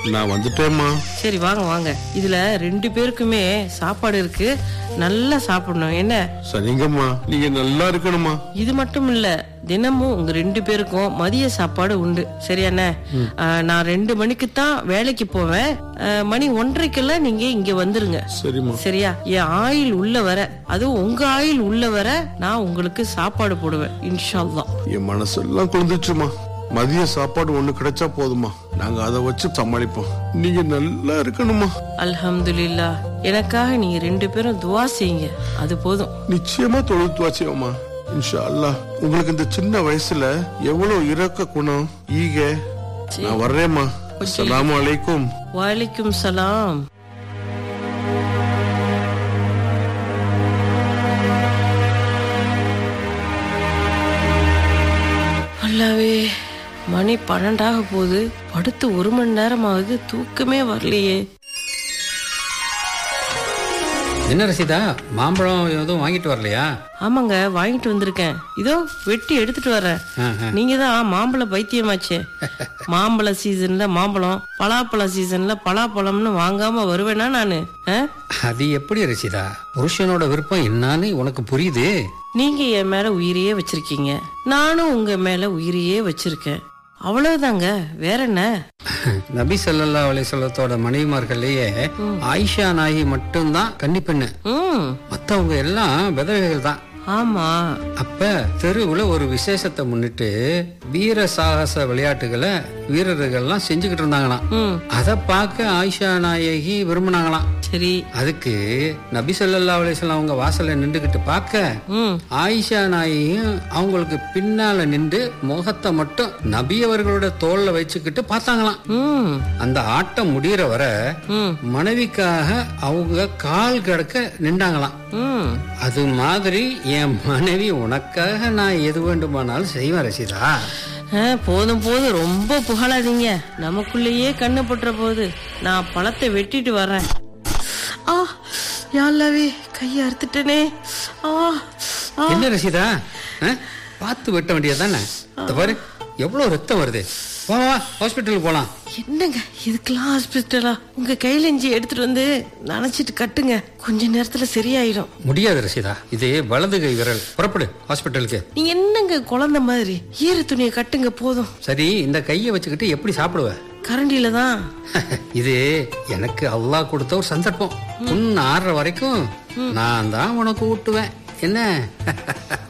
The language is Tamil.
நான் வந்துட்டேம்மா சரி வாங்க வாங்க இதுல ரெண்டு பேருக்குமே சாப்பாடு இருக்கு நல்லா சாப்பிடணும் என்ன சரிங்கம்மா நீங்க நல்லா இருக்கணுமா இது மட்டும் இல்ல தினமும் உங்க ரெண்டு பேருக்கும் மதிய சாப்பாடு உண்டு சரியாண்ணே ஆஹ், நான் ரெண்டு மணிக்கு தான் வேலைக்கு போவேன் ஆஹ், மணி ஒன்றரைக்கெல்லாம் நீங்க இங்க வந்துருங்க சரிம்மா சரியா என் ஆயில் உள்ள வர அதுவும் உங்க ஆயில் உள்ள வர நான் உங்களுக்கு சாப்பாடு போடுவேன் இன்ஷா அல்லாஹ் என் மனசெல்லாம் குளிர்ந்துச்சுமா மதிய சாப்பாடு ஒண்ணு கிடைச்சா போதுமா நாங்க அதை வச்சு சமாளிப்போம் நீங்க நல்லா இருக்கணுமா அல்ஹம்துலில்லா எனக்காக நீங்க ரெண்டு பேரும் துவா செய்யுங்க அது போதும் நிச்சயமா தொழுத்து வாச்சியம்மா இன்ஷா அல்லாஹ் உங்களுக்கு இந்த சின்ன வயசுல எவ்வளவு இரக்க குணம் ஈக நான் வர்றேம்மா அஸ்ஸலாமு அலைக்கும் வலைக்கும் சலாம் அல்லாவே மணி பன்னெண்டாக போகுது படுத்து ஒரு மணி நேரமாவது தூக்கமே வரலையே என்ன ரசிதா மாம்பழம் எதுவும் வாங்கிட்டு வரலையா ஆமாங்க வாங்கிட்டு வந்திருக்கேன் இதோ வெட்டி எடுத்துட்டு வரேன் நீங்க தான் மாம்பழ பைத்தியமாச்சே மாம்பழ சீசன்ல மாம்பழம் பலாப்பழ சீசன்ல பலாப்பழம்னு வாங்காம வருவேனா நானு ஆ? அது எப்படி ரசிதா புருஷனோட விருப்பம் என்னன்னு உனக்கு புரியுது நீங்க என் மேல உயிரையே வச்சிருக்கீங்க நானும் உங்க மேல உயிரையே வச்சிருக்கேன் அவ்வளவுதாங்க வேற என்ன நபி ஸல்லல்லாஹு அலைஹி வஸல்லத்தோட மனைவிமார்கள்லயே ஆயிஷா நாயகி மட்டும்தான் கன்னிப்பெண்ணு ம் மத்தவங்க எல்லாம் விதவைகள் தான் ஆமா அப்ப தெருவுல ஒரு விசேஷத்தை முன்னிட்டு வீர சாகச விளையாட்டுகளை வீரர்கள்லாம் செஞ்சுக்கிட்டு இருந்தாங்களாம் ம் அத பார்க்க ஆயிஷா நாயகி விரும்பினாங்களாம் சரி அதுக்கு நபி ஸல்லல்லாஹு அலைஹி வஸல்லம் அவங்க வாசல்ல நின்றுகிட்டு பார்க்க ம் ஆயிஷா நாயகியும் அவங்களுக்கு பின்னால நின்று முகத்தை மட்டும் நபி அவர்களோட தோல்ல வச்சுக்கிட்டு பார்த்தாங்களாம் ம் அந்த ஆட்டம் முடியற வர ம் மனைவிக்காக அவங்க கால் கிடக்க நின்றாங்களாம் ம் அது மாதிரி என் மனைவி உனக்காக நான் எது வேண்டுமானாலும் செய்வேன் ரசிதா ஆ, போதும் போதும் ரொம்ப புகழாதீங்க நமக்குள்ளேயே கண்ணு பட்டுற போது நான் பழத்தை வெட்டிட்டு வர்றேன் ஆ யாழ்லாவே கையை அறுத்துட்டனே ஆ ஆ என்ன ரசிதா ஆ? பார்த்து வெட்ட வேண்டியதுதானே இந்த பாரு எவ்வளவு ரத்தம் வருது வா வா ஹாஸ்பிட்டலுக்கு போலாம் என்னங்க இதுக்கெல்லாம் ஹாஸ்பிட்டலா உங்க கையிலஞ்சி எடுத்துட்டு வந்து நனைச்சிட்டு கட்டுங்க கொஞ்ச நேரத்துல சரியாயிடும் முடியாது ரசிதா இது வலது கை விரல் புறப்படு ஹாஸ்பிட்டலுக்கு நீங்க என்னங்க குழந்தை மாதிரி ஈர துணியை கட்டுங்க போதும் சரி இந்த கையை வச்சுக்கிட்டு எப்படி சாப்பிடுவ கரண்டியில தான் இது எனக்கு அல்லாஹ் கொடுத்த ஒரு சந்தர்ப்பம் புண் ஆறுற வரைக்கும் நான் தான் உனக்கு ஊட்டுவேன் என்ன